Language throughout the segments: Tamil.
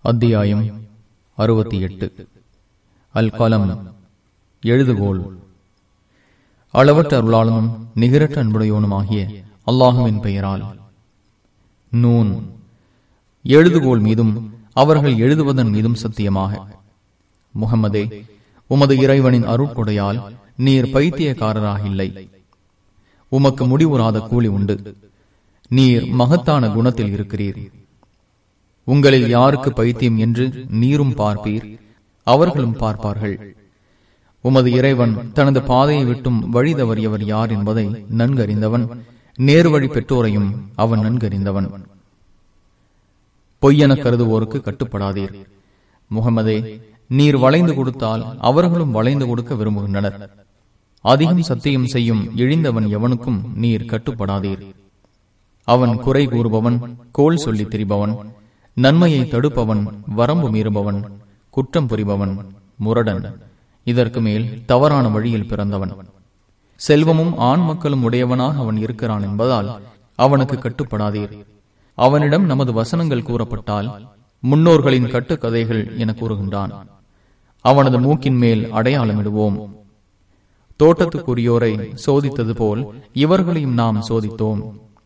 அத்தியாயம் அறுபத்தி எட்டு அல் கலம் எழுதுகோள் அளவற்ற அருளாளனும் நிகரற்ற அன்புடையோனுமாகிய அல்லாஹுவின் பெயரால் நூன் எழுதுகோள் மீதும் அவர்கள் எழுதுவதன் மீதும் சத்தியமாக முகமதே உமது இறைவனின் அருட்கொடையால் நீர் பைத்தியக்காரராக இல்லை உமக்கு முடிவுறாத கூலி உண்டு நீர் மகத்தான குணத்தில் இருக்கிறீர் உங்களில் யாருக்கு பைத்தியம் என்று நீரும் பார்ப்பீர் அவர்களும் பார்ப்பார்கள் உமது இறைவன் தனது பாதையை விட்டும் வழி தவறியவர் யார் என்பதை நன்கறிந்தவன் நேர்வழி பெற்றோரையும் அவன் நன்கறிந்தவன் பொய்யென கருதுவோருக்கு கட்டுப்படாதீர் முகமதே நீர் வளைந்து கொடுத்தால் அவர்களும் வளைந்து கொடுக்க விரும்புகின்றனர் அதிகம் சத்தியம் செய்யும் இழிந்தவன் எவனுக்கும் நீர் கட்டுப்படாதீர் அவன் குறை கூறுபவன் கோல் சொல்லித் திரிபவன் நன்மையை தடுப்பவன் வரம்பு மீறுபவன் குற்றம் புரிபவன் முரடன் இதற்கு மேல் தவறான வழியில் பிறந்தவன் செல்வமும் ஆண் மக்களும் உடையவனாக அவன் இருக்கிறான் என்பதால் அவனுக்கு கட்டுப்படாதீர் அவனிடம் நமது வசனங்கள் கூறப்பட்டால் முன்னோர்களின் கட்டுக்கதைகள் என கூறுகின்றான் அவனது மூக்கின் மேல் அடையாளமிடுவோம் தோட்டத்துக்குரியோரை சோதித்தது போல் இவர்களையும் நாம் சோதித்தோம்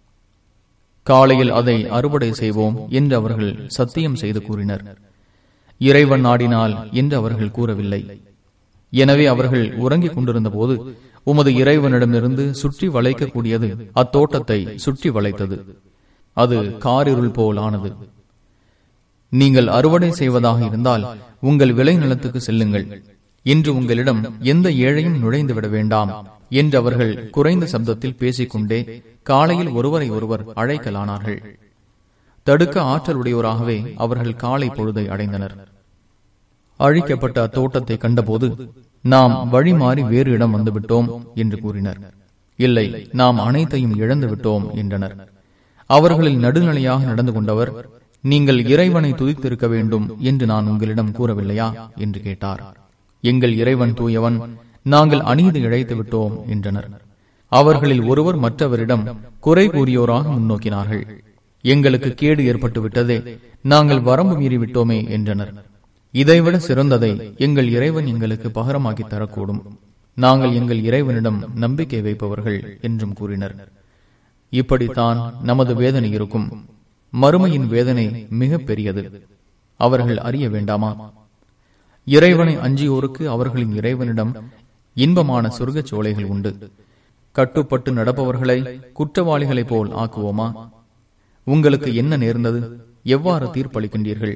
காலையில் அதை அறுவடை செய்வோம் என்று அவர்கள் சத்தியம் செய்து கூறினர் இறைவன் நாடினால் என்று அவர்கள் கூறவில்லை எனவே அவர்கள் உறங்கிக் கொண்டிருந்த போது உமது இறைவனிடமிருந்து சுற்றி வளைக்கக்கூடியது அத்தோட்டத்தை சுற்றி வளைத்தது அது காரிருள் போல் ஆனது நீங்கள் அறுவடை செய்வதாக இருந்தால் உங்கள் விளை நிலத்துக்கு செல்லுங்கள் இன்று உங்களிடம் எந்த ஏழையும் நுழைந்து விட வேண்டாம் என்று அவர்கள் குறைந்த சப்தத்தில் பேசிக்கொண்டே காலையில் ஒருவரை ஒருவர் அழைக்கலானார்கள் தடுக்க ஆற்றல் உடையோராகவே அவர்கள் காலை பொழுதை அடைந்தனர் அழிக்கப்பட்ட அத்தோட்டத்தை கண்டபோது நாம் வழி மாறி வேறு இடம் வந்துவிட்டோம் என்று கூறினர் இல்லை நாம் அனைத்தையும் இழந்து விட்டோம் என்றனர் அவர்களில் நடுநிலையாக நடந்து கொண்டவர் நீங்கள் இறைவனை துதித்திருக்க வேண்டும் என்று நான் உங்களிடம் கூறவில்லையா என்று கேட்டார் எங்கள் இறைவன் தூயவன் நாங்கள் அநீதி இழைத்து விட்டோம் என்றனர் அவர்களில் ஒருவர் மற்றவரிடம் குறை கூறியோராக முன்னோக்கினார்கள் எங்களுக்கு கேடு ஏற்பட்டு விட்டதே நாங்கள் வரம்பு மீறிவிட்டோமே என்றனர் இதைவிட சிறந்ததை எங்கள் இறைவன் எங்களுக்கு பகரமாக்கி தரக்கூடும் நாங்கள் எங்கள் இறைவனிடம் நம்பிக்கை வைப்பவர்கள் என்றும் கூறினர் இப்படித்தான் நமது வேதனை இருக்கும் மறுமையின் வேதனை மிக பெரியது அவர்கள் அறிய வேண்டாமா இறைவனை அஞ்சியோருக்கு அவர்களின் இறைவனிடம் இன்பமான சொர்க்கச் சோலைகள் உண்டு கட்டுப்பட்டு நடப்பவர்களை குற்றவாளிகளைப் போல் ஆக்குவோமா உங்களுக்கு என்ன நேர்ந்தது எவ்வாறு தீர்ப்பளிக்கின்றீர்கள்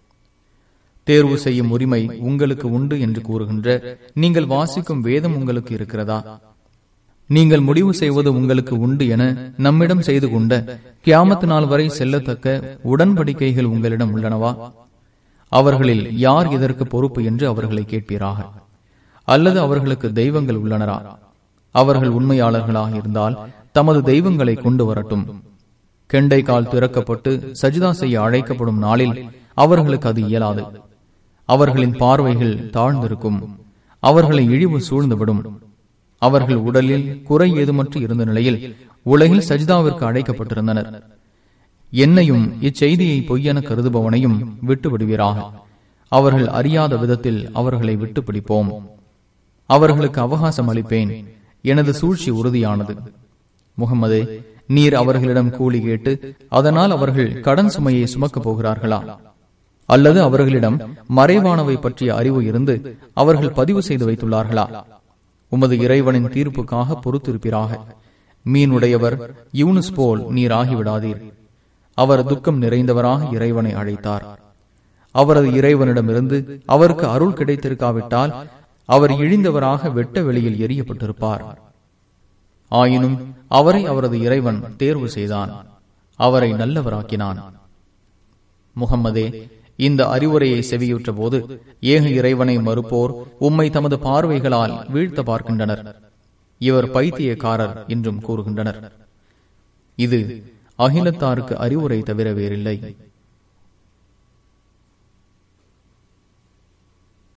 தேர்வு செய்யும் உரிமை உங்களுக்கு உண்டு என்று கூறுகின்ற நீங்கள் வாசிக்கும் வேதம் உங்களுக்கு இருக்கிறதா நீங்கள் முடிவு செய்வது உங்களுக்கு உண்டு என நம்மிடம் செய்து கொண்ட கியாமத்து நாள் வரை செல்லத்தக்க உடன்படிக்கைகள் உங்களிடம் உள்ளனவா அவர்களில் யார் இதற்கு பொறுப்பு என்று அவர்களை கேட்பீராக அல்லது அவர்களுக்கு தெய்வங்கள் உள்ளனரா அவர்கள் உண்மையாளர்களாக இருந்தால் தமது தெய்வங்களை கொண்டு வரட்டும் கெண்டை கால் திறக்கப்பட்டு சஜிதா செய்ய அழைக்கப்படும் நாளில் அவர்களுக்கு அது இயலாது அவர்களின் பார்வைகள் தாழ்ந்திருக்கும் அவர்களை இழிவு சூழ்ந்துவிடும் அவர்கள் உடலில் குறை ஏதுமற்று இருந்த நிலையில் உலகில் சஜிதாவிற்கு அழைக்கப்பட்டிருந்தனர் என்னையும் இச்செய்தியை பொய்யென கருதுபவனையும் விட்டு விடுவீராக அவர்கள் அறியாத விதத்தில் அவர்களை விட்டு பிடிப்போம் அவர்களுக்கு அவகாசம் அளிப்பேன் எனது சூழ்ச்சி உறுதியானது முகமதே நீர் அவர்களிடம் கூலி கேட்டு அதனால் அவர்கள் கடன் சுமையை சுமக்கப் போகிறார்களா அல்லது அவர்களிடம் மறைவானவை பற்றிய அறிவு இருந்து அவர்கள் பதிவு செய்து வைத்துள்ளார்களா உமது இறைவனின் தீர்ப்புக்காக பொறுத்திருப்பீராக மீனுடையவர் யூனுஸ் போல் நீர் ஆகிவிடாதீர் அவர் துக்கம் நிறைந்தவராக இறைவனை அழைத்தார் அவரது இறைவனிடமிருந்து அவருக்கு அருள் கிடைத்திருக்காவிட்டால் அவர் இழிந்தவராக வெட்ட வெளியில் எரியப்பட்டிருப்பார் ஆயினும் அவரை அவரது இறைவன் தேர்வு செய்தான் அவரை நல்லவராக்கினான் முகம்மதே இந்த அறிவுரையை செவியுற்ற போது ஏக இறைவனை மறுப்போர் உம்மை தமது பார்வைகளால் வீழ்த்த பார்க்கின்றனர் இவர் பைத்தியக்காரர் என்றும் கூறுகின்றனர் இது அகிலத்தாருக்கு அறிவுரை தவிர வேறில்லை